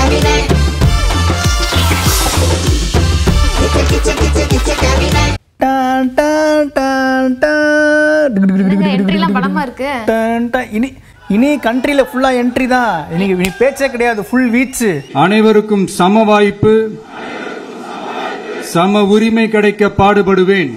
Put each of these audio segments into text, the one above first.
cabinet. It's a, it's a, it's a, it's a cabinet. டான், டான், டான், டான். டிகு, டிகு, டிகு, டிகு, டிகு, டிகு, என்ட்ரிலாம் டிகு, படமா டிகு. இருக்கு டான், டான். இனி இனி கண்ட்ரில ஃபுல்லா என்ட்ரி தான் இன்னைக்கு இனி பேச்சே கிடையாது ஃபுல் வீச்சு அனைவருக்கும் சம வாய்ப்பு சம உரிமை கிடைக்க பாடுபடுவேன்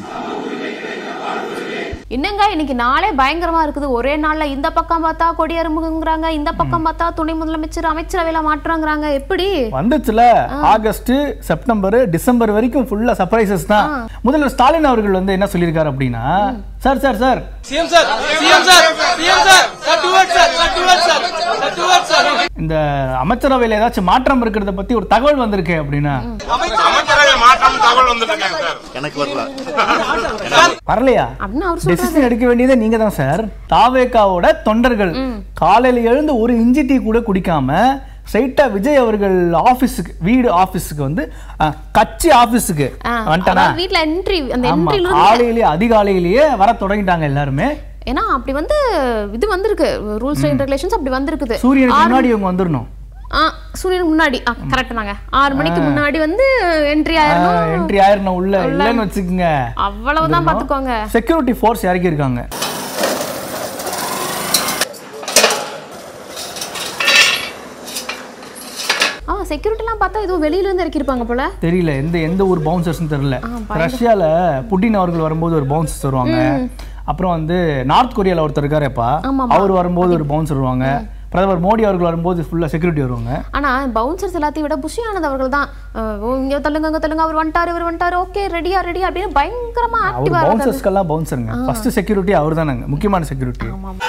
என்னங்க இன்னைக்கு நாளே பயங்கரமா இருக்குது ஒரே நாள்ல இந்த பக்கம் பார்த்தா கொடியருமுகங்கிறாங்க இந்த பக்கம் பார்த்தா துணை முதலமைச்சர் அமைச்சரவையில மாற்றங்கிறாங்க எப்படி வந்துச்சுல ஆகஸ்ட் செப்டம்பர் டிசம்பர் வரைக்கும் ஃபுல்லா சர்ப்ரைசஸ் தான் முதல்ல ஸ்டாலின் அவர்கள் வந்து என்ன சொல்லியிருக்காரு அப்படின்னா sir sir sir CM sir CM sir CM sir sir toward sir sir toward sir sir toward sir இந்த அமைச்சரவையில ஏதாச்சும் மாற்றம் இருக்கிறத பத்தி ஒரு தகவல் வந்திருக்கு அப்படின்னா அமைச்சரவை மாற்றம் தகவல் வந்துருக்கேன் சார் எனக்கு வரல வரலையா அப்படின்னு அவர் சொல்றாரு டெசிஷன் எடுக்க வேண்டியதே நீங்க தான் சார் தாவேகாவோட தொண்டர்கள் காலையில எழுந்து ஒரு இஞ்சி டீ கூட குடிக்காம ஸ்ட்ரைட்டா விஜய் அவர்கள் ஆபீஸுக்கு வீடு ஆபீஸுக்கு வந்து அஹ், கட்சி ஆபீஸுக்கு ஆ, வந்துட்டானா அதாவது வீட்ல என்ட்ரி அந்த ஆமா என்ட்ரில காலையிலேயே அதிகாலையிலேயே வர தொடங்கிட்டாங்க எல்லாருமே ஏன்னா அப்படி வந்து இது வந்திருக்கு ரூல்ஸ் அண்ட் ரெகுலேஷன்ஸ் அப்படி வந்திருக்குது சூரியனுக்கு முன்னாடி இவங்க வந்துடணும் ஆ சூரியனுக்கு முன்னாடி கரெக்ட் நாங்க ஆறு மணிக்கு முன்னாடி வந்து என்ட்ரி ஆயிரணும் என்ட்ரி ஆயிரணும் உள்ள இல்லைன்னு வச்சுக்கோங்க அவ்வளவுதான் பாத்துக்கோங்க செக்யூரிட்டி ஃபோர்ஸ் இறக்கி இருக்காங்க ஆ செக்யூரிட்டிலாம் பார்த்தா ஏதோ வெளியில இருந்து இறக்கிருப்பாங்க போல தெரியல எந்த எந்த ஒரு பவுன்சர்ஸ்னு தெரியல ரஷ்யால புட்டின் அவர்கள் வரும்போது ஒரு பவுன்சர்ஸ் வருவாங்க அப்புறம் வந்து நார்த் கொரியால ஒருத்தர் இருக்காருப்பா ஆமாமா. அவர் வரும்போது ஒரு பவுன்சர் வருவாங்க பிரதமர் மோடி அவர்கள் வரும்போது ஃபுல்லா செக்யூரிட்டி வருவாங்க ஆனா பவுன்சர்ஸ் எல்லாத்தையும் விட புஷி ஆனந்த் அவர்கள் தான் அஹ், ஓ, இங்க தள்ளுங்க அங்க தள்ளுங்க அவர் வந்துட்டாரு இவர் வந்துட்டாரு ஓகே ரெடியா ரெடியா அப்படின்னு பயங்கரமா அவர் ஆக்டிவா இருக்காரு பவுன்சர்ஸ்க்கெல்லாம் பவுன்சருங்க ஃபர்ஸ்ட் செக்யூரிட்டி அவர் தானங்க முக்கியமான செக்யூரிட்டி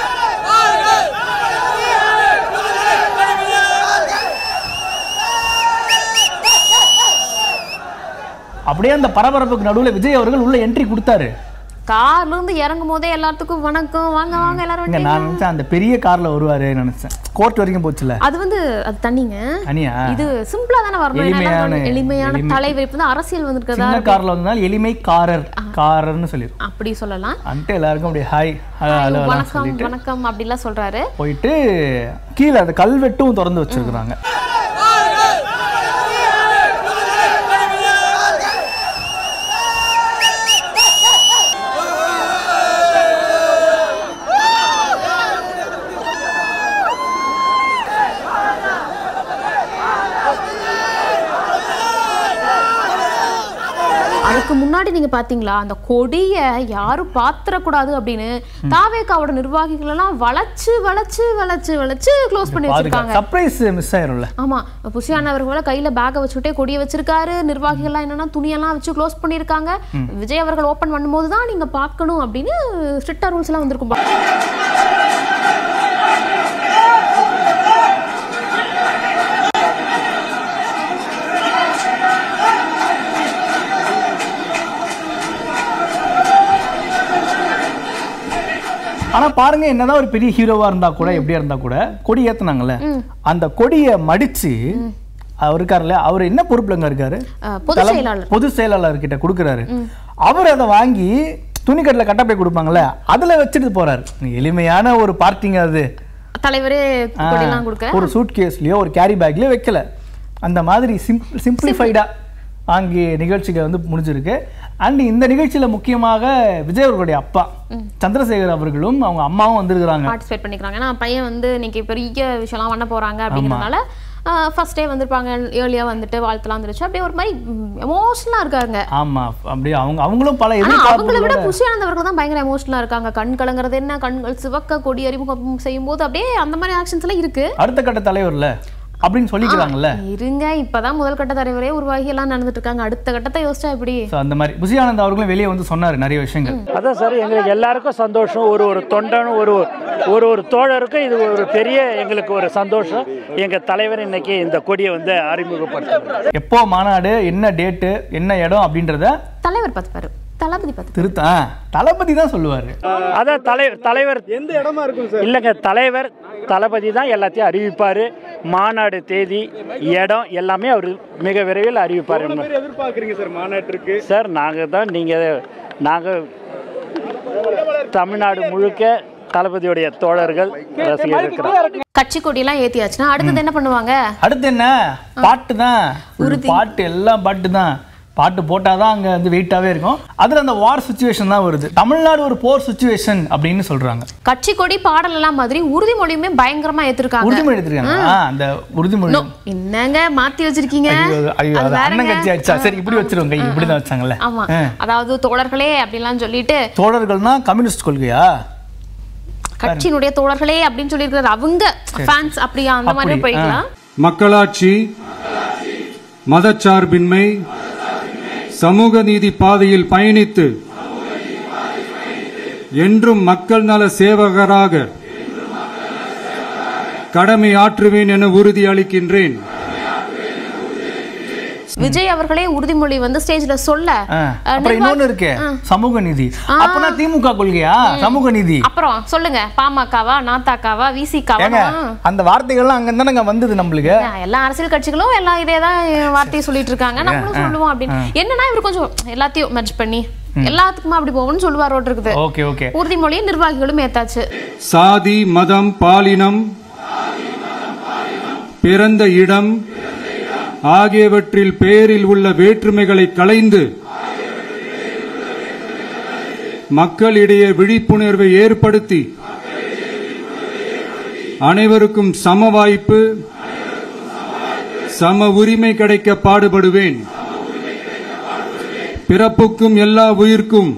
அப்படியே அந்த பரபரப்புக்கு நடுவுல விஜய் அவர்கள் உள்ள என்ட்ரி கொடுத்தாரு கார்ல இருந்து இறங்கும் போதே எல்லாத்துக்கும் வணக்கம் வாங்க வாங்க எல்லாரும் இங்க வந்துட்டீங்க நான் நினைச்சேன் அந்த பெரிய கார்ல வருவாரு நினைச்சேன் கோர்ட் வரைக்கும் போச்சுல அது வந்து அது தண்ணிங்க அனியா இது சிம்பிளா தானே வரணும் ஏன்னா எல்லாரும் எளிமையான- எளிமையான எளிமை- தலைவர் இப்ப தான் அரசியல் வந்திருக்கதா சின்ன கார்ல வந்தனால எளிமை காரர் காரர்னு சொல்லிடும் அப்படி சொல்லலாம் வந்துட்டு எல்லாருக்கும் அப்படியே ஹாய் ஹலோ ஹலோ வணக்கம் சொல்லிட்டு வணக்கம் அப்படிலாம் சொல்றாரு போயிட்டு கீழே அந்த கல்வெட்டும் திறந்து வச்சிருக்கிறாங்க அதுக்கு முன்னாடி நீங்க பாத்தீங்களா அந்த கொடிய யாரும் பாத்திரக்கூடாது அப்படின்னு தாவேக்காவோட நிர்வாகிகள் எல்லாம் வளைச்சு வளைச்சு வளைச்சு வளைச்சு க்ளோஸ் பண்ணி வச்சிருக்காங்க சர்ப்ரைஸ் மிஸ் ஆயிரும்ல ஆமா புஷியானவர்கள் கையில பேக்கை வச்சுட்டே கொடியை வச்சிருக்காரு நிர்வாகிகள்லாம் என்னன்னா துணியெல்லாம் வச்சு க்ளோஸ் பண்ணியிருக்காங்க விஜய் அவர்கள் ஓபன் பண்ணும்போது தான் நீங்க பார்க்கணும் அப்படின்னு ஸ்ட்ரிக்டா ரூல்ஸ் எல்லாம் வந்திருக்கும் பா- ஆனா பாருங்க என்னதான் ஒரு பெரிய ஹீரோவா இருந்தா கூட எப்படியா இருந்தா கூட கொடி ஏத்துனாங்கல்ல அந்த கொடியை மடிச்சு அவர் இருக்காருல்ல அவர் என்ன பொறுப்புலங்க இருக்காரு அஹ், பொதுச் தலம்- செயலாளர். பொது செயலாளர் கிட்ட கொடுக்குறாரு அவர் அதை வாங்கி துணிக்கட்டில் கட்டப்பை கொடுப்பாங்கல்ல அதுல வச்சுட்டு போறாரு எளிமையான ஒரு பார்ட்டிங்க அது தலைவரே ஆ, கொடியெல்லாம் கொடுக்க ஒரு சூட் கேஸ்லயோ ஒரு கேரி பேக்லயோ வைக்கல அந்த மாதிரி சிம்பிளிஃபைடா அங்கே நிகழ்ச்சிகள் வந்து முடிஞ்சிருக்கு அண்ட் இந்த நிகழ்ச்சியில முக்கியமாக விஜய் அவர்களுடைய அப்பா சந்திரசேகர் அவர்களும் அவங்க அம்மாவும் வந்திருக்கிறாங்க பார்ட்டிசிபேட் பண்ணிக்கிறாங்க ஏன்னா பையன் வந்து இன்னைக்கு பெரிய விஷயம்லாம் பண்ண போறாங்க அப்படிங்கிறதுனால ஃபர்ஸ்ட் டே வந்திருப்பாங்க ஏர்லியா வந்துட்டு வாழ்த்துலாம் வந்துருச்சு அப்படியே ஒரு மாதிரி எமோஷனலா இருக்காங்க ஆமா அப்படியே அவங்க அவங்களும் பல ஆனா அவங்கள விட எதிர்பார்ப்புகளோட புஷியானந்த் அவர்கள் தான் பயங்கர எமோஷனலா இருக்காங்க கண் கலங்குறது என்ன கண்கள் சிவக்க கொடி அறிமுகம் செய்யும் போது அப்படியே அந்த மாதிரி ஆக்ஷன்ஸ் எல்லாம் இருக்கு அடுத்த கட்ட தலைவர்ல அப்படின்னு சொல்லிக்கிறாங்கல்ல இருங்க இப்பதான் முதல் கட்ட தலைவரே உருவாகி எல்லாம் நடந்துட்டு இருக்காங்க அடுத்த கட்டத்தை யோசிச்சா எப்படி ஸோ அந்த மாதிரி புசியானந்த் அவர்களும் வெளியே வந்து சொன்னாரு நிறைய விஷயங்கள் அதான் சார் எங்களுக்கு எல்லாருக்கும் சந்தோஷம் ஒரு ஒரு தொண்டனும் ஒரு ஒரு ஒரு தோழருக்கும் இது ஒரு பெரிய எங்களுக்கு ஒரு சந்தோஷம் எங்கள் தலைவர் இன்னைக்கு இந்த கொடியை வந்து அறிமுகப்படுத்துறாரு எப்போ மாநாடு என்ன டேட்டு என்ன இடம் அப்படின்றத தலைவர் பார்த்துப்பாரு தளபதி பார்த்து திருத்த ஆ, தளபதி தான் சொல்லுவாரு அதான் தலைவர் தலைவர் எந்த இடமா இருக்கும் சார் இல்லைங்க தலைவர் தளபதி தான் எல்லாத்தையும் அறிவிப்பார் மாநாடு தேதி இடம் எல்லாமே அவர் மிக விரைவில் அறிவிப்பார் எதிர்பார்க்குறீங்க சார் மாநாட்டிற்கு சார் நாங்கள் தான் நீங்கள் நாங்கள் தமிழ்நாடு முழுக்க தளபதியுடைய தோழர்கள் ரசிகர் இருக்கிறோம் கட்சி கொடியெல்லாம் ஏத்தியாச்சுன்னா அடுத்தது என்ன பண்ணுவாங்க அடுத்து என்ன பாட்டு தான் பாட்டு எல்லாம் பாட்டு தான் பாட்டு போட்டாதான் அங்க வந்து வெயிட்டாவே இருக்கும் அதுல அந்த வார் சுச்சுவேஷன் தான் வருது தமிழ்நாடு ஒரு போர் சுச்சுவேஷன் அப்படின்னு சொல்றாங்க கட்சி கொடி பாடல் எல்லாம் மாதிரி உறுதிமொழியுமே பயங்கரமா ஏத்திருக்காங்க உறுதிமொழி எடுத்திருக்காங்க ஆ, அந்த உறுதிமொழி No, என்னங்க மாத்தி வச்சிருக்கீங்க ஐயோ, ஐயோ அது அது அண்ணன் வேறங்க. கட்சி ஆயிடுச்சா சரி இப்படி வச்சிருவோங்க இப்படி தான் வச்சாங்கல்ல ஆமா ஆ. அதாவது தோழர்களே அப்படிலாம் சொல்லிட்டு தோழர்கள்னா கம்யூனிஸ்ட் கொள்கையா கட்சியினுடைய தோழர்களே அப்படின்னு சொல்லியிருக்கிறாரு அவங்க ஃபேன்ஸ் அப்படியா அந்த மாதிரி அப்படி, போய்க்கலாம் மக்களாட்சி மதச்சார்பின்மை சமூக நீதி பாதையில் பயணித்து என்றும் மக்கள் நல சேவகராக கடமை ஆற்றுவேன் என உறுதி அளிக்கின்றேன் விஜய் அவர்களே உறுதிமொழி வந்து ஸ்டேஜ்ல சொல்ல ஆ. அஹ், அப்புறம் நிர்வாக- இன்னொன்னு இருக்கு சமூக நீதி அப்பனா திமுக கொள்கையா சமூக நீதி அப்புறம் சொல்லுங்க பாமகவா நாத்தாக்காவா விசிகாவா ஏங்க அந்த வார்த்தைகள்லாம் அங்க தானங்க வந்தது நம்மளுக்கு எல்லா அரசியல் கட்சிகளும் எல்லாம் இதே தான் வார்த்தையை சொல்லிட்டு இருக்காங்க நம்மளும் சொல்லுவோம் அப்படின்னு என்னன்னா இவர் கொஞ்சம் எல்லாத்தையும் மெர்ஜ் பண்ணி எல்லாத்துக்குமா அப்படி போகணும்னு சொல்லுவாரோட்டு இருக்குது ஓகே ஓகே உறுதிமொழியை நிர்வாகிகளும் ஏத்தாச்சு சாதி மதம் பாலினம் பிறந்த இடம் ஆகியவற்றில் பெயரில் உள்ள வேற்றுமைகளை களைந்து மக்களிடையே விழிப்புணர்வை ஏற்படுத்தி அனைவருக்கும் சம வாய்ப்பு சம உரிமை கிடைக்க பாடுபடுவேன் பிறப்புக்கும் எல்லா உயிர்க்கும்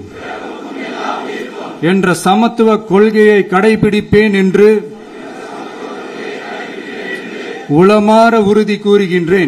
என்ற சமத்துவ கொள்கையை கடைபிடிப்பேன் என்று உளமாற உறுதி கூறுகின்றேன்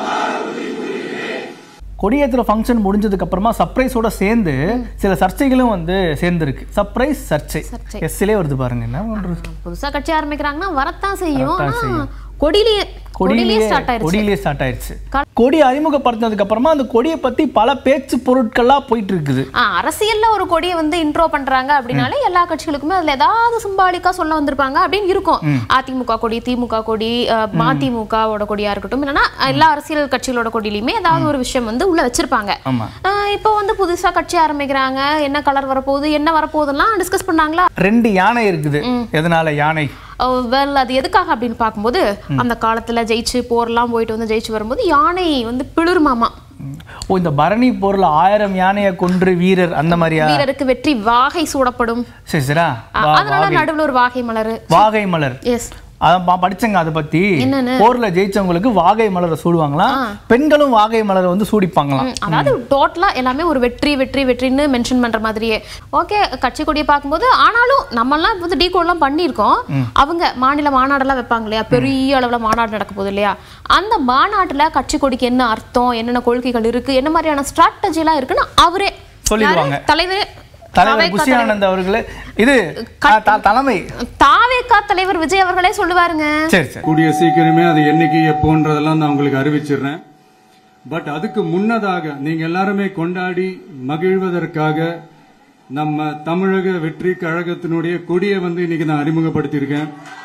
கொடியேற்றுற ஃபங்க்ஷன் முடிஞ்சதுக்கு அப்புறமா சர்ப்ரைஸோட சேர்ந்து சில சர்ச்சைகளும் வந்து சேர்ந்துருக்கு சர்ப்ரைஸ் சர்ச்சை சர்ச்சை. எஸ்ஸிலே வருது பாருங்க என்ன பண்றது புதுசா கட்சி ஆரம்பிக்கிறாங்கன்னா வரத்தான் செய்யும் வரத்தான் ஆனா, செய்யும். கொடியிலேயே கொடியிலேயே கொடியிலேயே ஸ்டார்ட் ஆயிருச்சு கொடியிலேயே ஸ்டார்ட் ஆயிடுச்சு க- கொடி அறிமுகப்படுத்தினதுக்கு அப்புறமா அந்த கொடியை பத்தி பல பேச்சு பொருட்களா போயிட்டு இருக்குது ஆ, அரசியல்ல ஒரு கொடியை வந்து இன்ட்ரோ பண்றாங்க அப்படின்னாலே எல்லா கட்சிகளுக்குமே அதுல ஏதாவது சிம்பாலிக்கா சொல்ல வந்திருப்பாங்க அப்படின்னு இருக்கும் அதிமுக கொடி திமுக கொடி அஹ், மதிமுகவோட கொடியா இருக்கட்டும் இல்லைன்னா எல்லா அரசியல் கட்சிகளோட கொடியிலுமே ஏதாவது ஒரு விஷயம் வந்து உள்ள வச்சிருப்பாங்க ஆமா. ஆஹ், இப்போ வந்து புதுசா கட்சி ஆரம்பிக்கிறாங்க என்ன கலர் வரப்போகுது என்ன வரப்போகுதுலாம் டிஸ்கஸ் பண்ணாங்களா ரெண்டு யானை இருக்குது எதனால யானை வெல் அது எதுக்காக அப்படின்னு பார்க்கும்போது அந்த காலத்துல ஜெயிச்சு போர்லாம் போயிட்டு வந்து ஜெயிச்சு வரும்போது யானை வந்து பிளிருமாமா ஓ இந்த பரணி போர்ல ஆயிரம் யானையை கொன்று வீரர் அந்த மாதிரியா வீரருக்கு வெற்றி வாகை சூடப்படும் சரி சரியா அ- வா- அதனால வாகை. நடுவுல ஒரு வாகை மலர் வாகை மலர் எஸ் அதான் பா- படிச்சேங்க அதை பத்தி என்னன்னு? போர்ல ஜெயிச்சவங்களுக்கு வாகை மலரை சூடுவாங்களாம் பெண்களும் வாகை மலரை வந்து சூடிப்பாங்களாம் அதாவது டோட்டலா எல்லாமே ஒரு வெற்றி வெற்றி வெற்றின்னு மென்ஷன் பண்ற மாதிரியே ஓகே கட்சி கொடியை பார்க்கும்போது ஆனாலும் நம்மலாம் வந்து டீ கோட்லாம் பண்ணியிருக்கோம் அவங்க மாநில மாநாடெல்லாம் வைப்பாங்க இல்லையா பெரிய அளவுல மாநாடு நடக்க போகுது இல்லையா அந்த மாநாட்டுல கட்சி கொடிக்கு என்ன அர்த்தம் என்னென்ன கொள்கைகள் இருக்கு என்ன மாதிரியான ஸ்ட்ராட்டஜி எல்லாம் இருக்குன்னு அவரே சொல்லிடுவாங்க. யாரு? தலைவர் தலைவர் தாவேகா புஷி தலைவர். ஆனந்த் அவர்களே இது ஆ, த- தலைமை தாவேகா தலைவர் விஜய் அவர்களே சொல்லுவாருங்க சரி சரி கூடிய சீக்கிரமே அது என்னைக்கு எப்போன்றதெல்லாம் நான் உங்களுக்கு அறிவிச்சிடுறேன் பட் அதுக்கு முன்னதாக நீங்க எல்லாருமே கொண்டாடி மகிழ்வதற்காக நம்ம தமிழக வெற்றி கழகத்தினுடைய கொடியை வந்து இன்னைக்கு நான் அறிமுகப்படுத்தியிருக்கேன்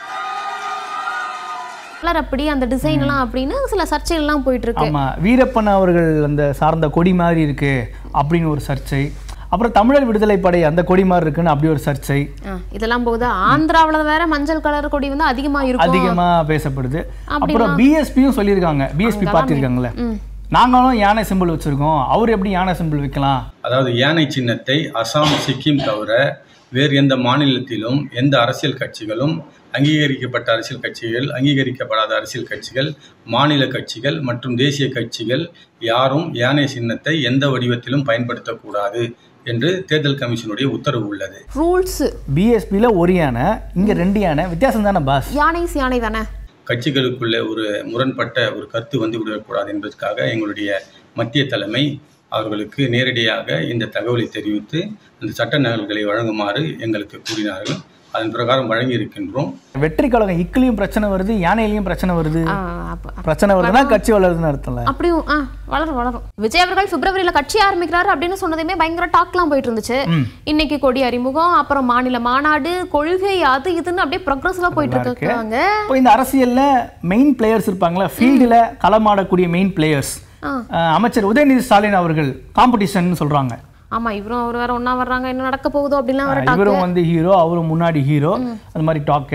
கலர் அப்படி அந்த டிசைன் எல்லாம் அப்படின்னு சில சர்ச்சைகள்லாம் போயிட்டு இருக்கு ஆமா வீரப்பன் அவர்கள் அந்த சார்ந்த கொடி மாதிரி இருக்கு அப்படின்னு ஒரு சர்ச்சை அப்புறம் தமிழர் விடுதலை படை அந்த கொடி மாதிரி இருக்குன்னு அப்படி ஒரு சர்ச்சை ஆ, இதெல்லாம் போகுது ஆந்திராவுல வேற மஞ்சள் கலர் கொடி வந்து அதிகமா இருக்கும் அதிகமா பேசப்படுது அப்படின்னா? அப்புறம் பிஎஸ்பியும் சொல்லியிருக்காங்க பிஎஸ்பி பார்ட்டி இருக்காங்கல்ல நாங்களும் யானை சிம்பிள் வச்சிருக்கோம் அவர் எப்படி யானை சிம்பிள் வைக்கலாம் அதாவது யானை சின்னத்தை அசாம் சிக்கிம் தவிர வேறு எந்த மாநிலத்திலும் எந்த அரசியல் கட்சிகளும் அங்கீகரிக்கப்பட்ட அரசியல் கட்சிகள் அங்கீகரிக்கப்படாத அரசியல் கட்சிகள் மாநில கட்சிகள் மற்றும் தேசிய கட்சிகள் யாரும் யானை சின்னத்தை எந்த வடிவத்திலும் பயன்படுத்தக்கூடாது என்று தேர்தல் கமிஷனுடைய உத்தரவு உள்ளது ரூல்ஸ் பிஎஸ்பியில் ஒரு யானை இங்க ரெண்டு யானை வித்தியாசம் தானே பாஸ் யானை யானை தானே கட்சிகளுக்குள்ளே ஒரு முரண்பட்ட ஒரு கருத்து வந்து விடக்கூடாது என்பதற்காக எங்களுடைய மத்திய தலைமை அவர்களுக்கு நேரடியாக இந்த தகவலை தெரிவித்து அந்த சட்ட நகல்களை வழங்குமாறு எங்களுக்கு கூறினார்கள் அதன் பிரகாரம் வழங்கி இருக்கின்றோம் வெற்றி கழகம் இக்கிலையும் பிரச்சனை வருது யானையிலையும் பிரச்சனை வருது ஆ, அப்ப- பிரச்சனை வருதுன்னா கட்சி வளருதுன்னு அர்த்தம்ல அப்படியும் ஆ வளரும் வளரும் விஜய் அவர்கள் பிப்ரவரியில கட்சி ஆரம்பிக்கிறாரு அப்படின்னு சொன்னதுமே பயங்கர டாக்லாம் போயிட்டு இருந்துச்சு இன்னைக்கு கொடி அறிமுகம் அப்புறம் மாநில மாநாடு கொள்கை அது இதுன்னு அப்படியே ப்ரோக்ரஸிவா போயிட்டு இருக்கு. இருக்காங்க இப்போ இந்த அரசியல்ல மெயின் பிளேயர்ஸ் இருப்பாங்களா ஃபீல்டில் களமாடக்கூடிய மெயின் பிளேயர்ஸ் அமைச்சர் உதயநிதி ஸ்டாலின் அவர்கள் காம்படிஷன் சொல்றாங்க ஆமா இவரும் அவர் வேற ஒண்ணா வர்றாங்க என்ன நடக்க போகுதோ அப்படின்லாம் வேற டாக் இவரும் வந்து ஹீரோ அவரும் முன்னாடி ஹீரோ அந்த மாதிரி டாக்கு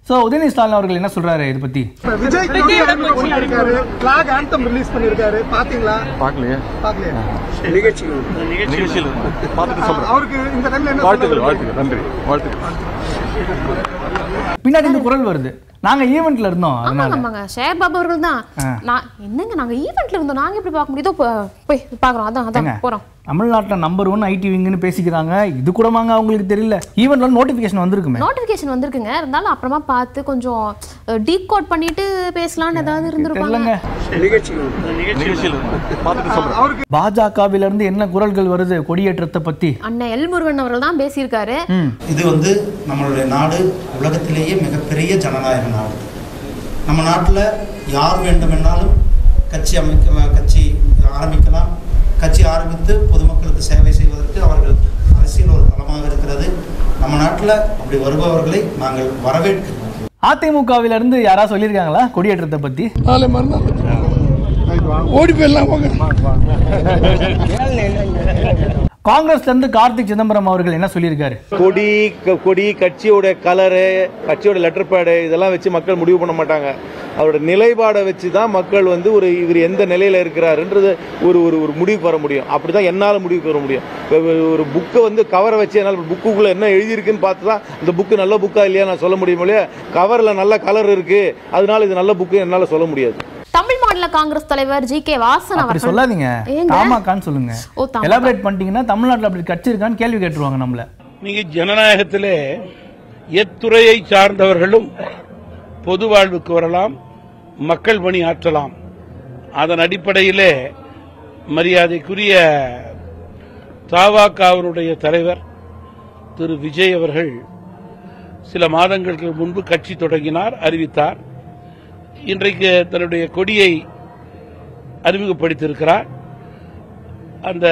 ஸோ உதயநிதி ஸ்டாலின் அவர்கள் என்ன சொல்றாரு இதை பத்தி விஜய் கொடி இருக்காரு பிளாக் ஆந்தம் ரிலீஸ் பண்ணிருக்காரு பாத்தீங்களா பார்க்கலையே பாக்கலையா நிகழ்ச்சியில் பார்த்துட்டு சொல்றேன் அவருக்கு இந்த டைம்ல என்ன வாழ்த்துக்கள் வாழ்த்துக்கள் நன்றி வாழ்த்துக்கள் பின்னாடி இந்த குரல் வருது நாங்க ஈவெண்ட்ல இருந்தோம் ஆமாங்க அதனால ஆமாங்க ஷேர் பாபு அவர்கள் தான் ஆ. நான் என்னங்க நாங்க ஈவெண்ட்ல இருந்தோம் நாங்க எப்படி பார்க்க முடியுதோ போ- போய் பாக்குறோம் அதான் ஏங்க, அதான் போறோம் தமிழ்நாட்டுல நம்பர் ஒன் ஐடி விங்குன்னு பேசிக்கிறாங்க இது கூட வாங்க அவங்களுக்கு தெரியல ஈவெண்ட்ல நோட்டிபிகேஷன் வந்திருக்குமே நோட்டிபிகேஷன் வந்திருக்குங்க இருந்தாலும் அப்புறமா பார்த்து கொஞ்சம் டீகோட் பண்ணிட்டு பேசலாம்னு ஏதாவது இருந்திருப்பாங்க தெரியலங்க நிகழ்ச்சியில் பார்த்துட்டு சொல்றேன் பாஜகவில இருந்து என்ன குரல்கள் வருது கொடியேற்றத்தை பத்தி அண்ணன் எல் முருகன் அவர்கள் தான் பேசியிருக்காரு இது வந்து நம்மளுடைய நாடு உலகத்திலேயே மிகப்பெரிய ஜனநாயக நாடு நம்ம நாட்டில் யார் வேண்டுமென்றாலும் கட்சி அமைக்க கட்சி ஆரம்பிக்கலாம் கட்சி ஆரம்பித்து பொதுமக்களுக்கு சேவை செய்வதற்கு அவர்கள் அரசியல் ஒரு தளமாக இருக்கிறது நம்ம நாட்டில் அப்படி வருபவர்களை நாங்கள் வரவேற்கிறோம் அதிமுகவில இருந்து யாரா சொல்லியிருக்காங்களா கொடியேற்றத்தை பத்தி நாளை மறுநாள் ஓடி போயிடலாம் போங்க காங்கிரஸ்ல இருந்து கார்த்திக் சிதம்பரம் அவர்கள் என்ன சொல்லியிருக்காரு கொடி க- கொடி கட்சியோட கலரு கட்சியோட லெட்டர் பேடு இதெல்லாம் வச்சு மக்கள் முடிவு பண்ண மாட்டாங்க அவரோட நிலைப்பாடை வச்சு தான் மக்கள் வந்து ஒரு இவர் எந்த நிலையில் இருக்கிறாருன்றது ஒரு ஒரு ஒரு முடிவுக்கு வர முடியும் அப்படி தான் என்னால் முடிவுக்கு வர முடியும் இப்ப ஒரு புக்கை வந்து கவரை வச்சு என்னால் புக்குக்குள்ளே என்ன எழுதியிருக்குன்னு பார்த்து தான் இந்த புக்கு நல்ல புக்கா இல்லையா நான் சொல்ல முடியும் இல்லையா கவரில் நல்ல கலர் இருக்குது அதனால இது நல்ல புக்கு என்னால் சொல்ல முடியாது தமிழ் மாநில காங்கிரஸ் தலைவர் ஜி கே வாசன் அப்படி அவர்கள் சொல்லாதீங்க ஏங்க? தாமாக்கான்னு சொல்லுங்க ஓ, தமாகா. எலாபரேட் பண்ணிட்டீங்கன்னா தமிழ்நாட்டுல அப்படி கட்சி இருக்கான்னு கேள்வி கேட்டுருவாங்க நம்மள நீங்க ஜனநாயகத்திலே எத்துறையை சார்ந்தவர்களும் பொது வாழ்வுக்கு வரலாம் மக்கள் பணி ஆற்றலாம் அதன் அடிப்படையிலே மரியாதைக்குரிய தாவாக்காவினுடைய தலைவர் திரு விஜய் அவர்கள் சில மாதங்களுக்கு முன்பு கட்சி தொடங்கினார் அறிவித்தார் இன்றைக்கு தன்னுடைய கொடியை அறிமுகப்படுத்தியிருக்கிறார் அந்த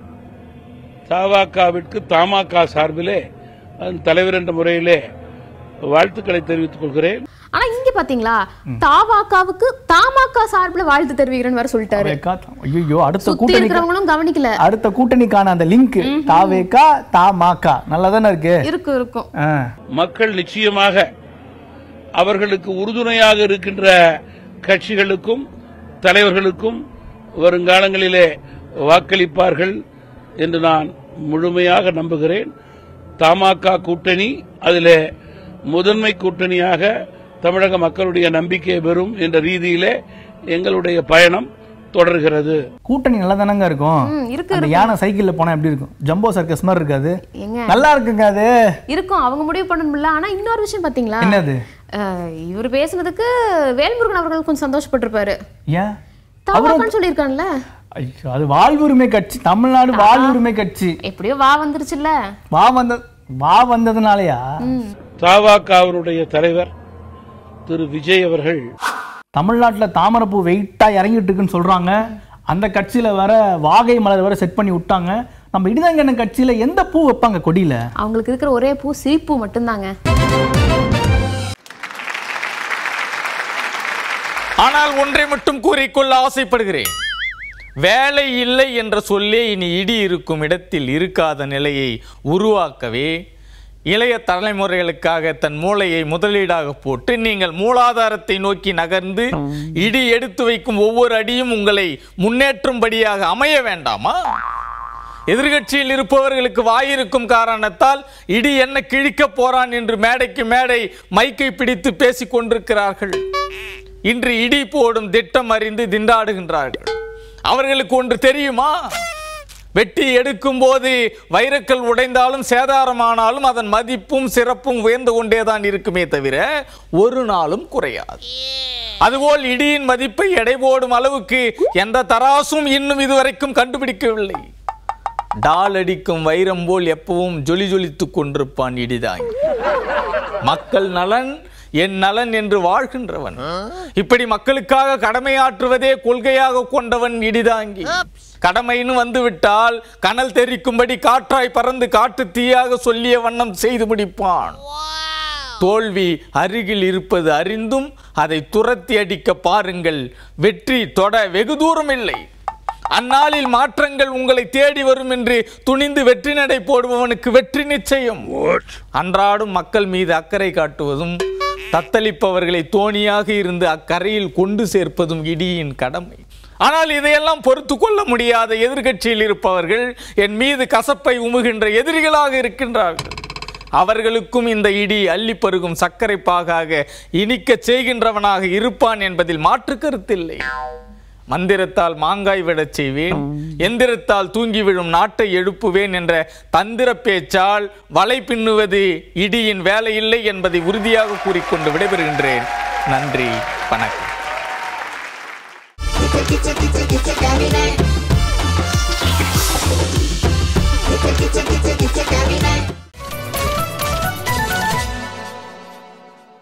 தவாகாவிற்கு தமாக சார்பிலே அதன் தலைவர் என்ற முறையிலே வாழ்த்துக்களை தெரிவித்துக் கொள்கிறேன் ஆனா இங்க பாத்தீங்களா தாவாக்காவுக்கு தாமாக்கா சார்பில் வாழ்த்து தெரிவிக்கிறேன்னு வேற சொல்லிட்டாரு ஐயோ அடுத்த சுத்தி கூட்டணி இருக்கிறவங்களும் கவனிக்கல அடுத்த கூட்டணிக்கான அந்த லிங்க் தாவேக்கா தாமாக்கா நல்லா தானே இருக்கு இருக்கும் இருக்கும் ஆ. மக்கள் நிச்சயமாக அவர்களுக்கு உறுதுணையாக இருக்கின்ற கட்சிகளுக்கும் தலைவர்களுக்கும் வருங்காலங்களிலே வாக்களிப்பார்கள் என்று நான் முழுமையாக நம்புகிறேன் தமாக கூட்டணி அதிலே முதன்மை கூட்டணியாக தமிழக மக்களுடைய நம்பிக்கையை பெறும் என்ற ரீதியிலே எங்களுடைய பயணம் தொடர்கிறது கூட்டணி நல்லா தானங்க இருக்கும் ம், இருக்கு, அந்த இருக்கு. யானை சைக்கிள்ல போனா எப்படி இருக்கும் ஜம்போ சர்க்கஸ் மாதிரி இருக்காது ஏங்க நல்லா இருக்குங்க அது இருக்கும் அவங்க முடிவு பண்ணணும்ல ஆனா இன்னொரு விஷயம் பாத்தீங்களா என்னது அஹ், இவர் பேசுனதுக்கு வேல்முருகன் அவர்கள் கொஞ்சம் சந்தோஷப்பட்டிருப்பாரு ஏன் தாவாக்கான்னு சொல்லியிருக்கான்ல ஐயோ, அது வாழ்வுரிமை கட்சி தமிழ்நாடு வாழ்வுரிமை கட்சி எப்படியோ வா வந்துருச்சுல்ல வா வந்த வா வந்ததுனாலயா தவாகாவினுடைய தலைவர் திரு விஜய் அவர்கள் தமிழ்நாட்டுல தாமரைப்பூ வெயிட்டா இறங்கிட்டு இருக்குன்னு சொல்றாங்க அந்த கட்சியில வர வாகை மலர் வர செட் பண்ணி விட்டாங்க நம்ம இடிதாங்கண்ண கட்சியில எந்த பூ வைப்பாங்க கொடியில அவங்களுக்கு இருக்கிற ஒரே பூ சிரிப்பு மட்டும்தாங்க ஆனால் ஒன்றை மட்டும் கூறிக்கொள்ள ஆசைப்படுகிறேன் வேலை இல்லை என்ற சொல்லே இனி இடி இருக்கும் இடத்தில் இருக்காத நிலையை உருவாக்கவே இளைய தலைமுறைகளுக்காக தன் மூளையை முதலீடாக போட்டு நீங்கள் மூலாதாரத்தை நோக்கி நகர்ந்து இடி எடுத்து வைக்கும் ஒவ்வொரு அடியும் உங்களை முன்னேற்றும்படியாக அமைய வேண்டாமா எதிர்கட்சியில் இருப்பவர்களுக்கு வாயிருக்கும் காரணத்தால் இடி என்ன கிழிக்க போறான் என்று மேடைக்கு மேடை மைக்கை பிடித்து பேசிக் கொண்டிருக்கிறார்கள் இன்று இடி போடும் திட்டம் அறிந்து திண்டாடுகின்றார்கள் அவர்களுக்கு ஒன்று தெரியுமா வெட்டி எடுக்கும் போது வைரக்கல் உடைந்தாலும் சேதாரமானாலும் அதன் மதிப்பும் சிறப்பும் உயர்ந்து கொண்டேதான் இருக்குமே தவிர ஒரு நாளும் குறையாது அதுபோல் இடியின் மதிப்பை எடை போடும் அளவுக்கு எந்த தராசும் இன்னும் இதுவரைக்கும் கண்டுபிடிக்கவில்லை டால் அடிக்கும் வைரம் போல் எப்பவும் ஜொலி ஜொலித்துக் கொண்டிருப்பான் இடிதாங்கி மக்கள் நலன் என் நலன் என்று வாழ்கின்றவன் இப்படி மக்களுக்காக கடமையாற்றுவதே கொள்கையாக கொண்டவன் இடிதாங்கி கடமைன்னு வந்துவிட்டால் கனல் தெரிக்கும்படி காற்றாய் பறந்து காட்டு தீயாக சொல்லிய வண்ணம் செய்து முடிப்பான் தோல்வி அருகில் இருப்பது அறிந்தும் அதை துரத்தி அடிக்க பாருங்கள் வெற்றி தொட வெகு தூரம் இல்லை அந்நாளில் மாற்றங்கள் உங்களை தேடி வரும் என்று துணிந்து வெற்றி நடை போடுபவனுக்கு வெற்றி நிச்சயம் அன்றாடும் மக்கள் மீது அக்கறை காட்டுவதும் தத்தளிப்பவர்களை தோணியாக இருந்து அக்கரையில் கொண்டு சேர்ப்பதும் இடியின் கடமை ஆனால் இதையெல்லாம் பொறுத்து கொள்ள முடியாத எதிர்க்கட்சியில் இருப்பவர்கள் என் மீது கசப்பை உமுகின்ற எதிரிகளாக இருக்கின்றார்கள் அவர்களுக்கும் இந்த இடி அள்ளி பருகும் சர்க்கரை பாகாக இனிக்கச் செய்கின்றவனாக இருப்பான் என்பதில் மாற்று கருத்தில்லை மந்திரத்தால் மாங்காய் விடச் செய்வேன் எந்திரத்தால் தூங்கி விழும் நாட்டை எழுப்புவேன் என்ற தந்திர பேச்சால் வலை பின்னுவது இடியின் வேலையில்லை என்பதை உறுதியாக கூறிக்கொண்டு விடைபெறுகின்றேன் நன்றி வணக்கம் Kitchen, kitchen, kitchen, kitchen, kitchen, kitchen, kitchen, kitchen, kitchen,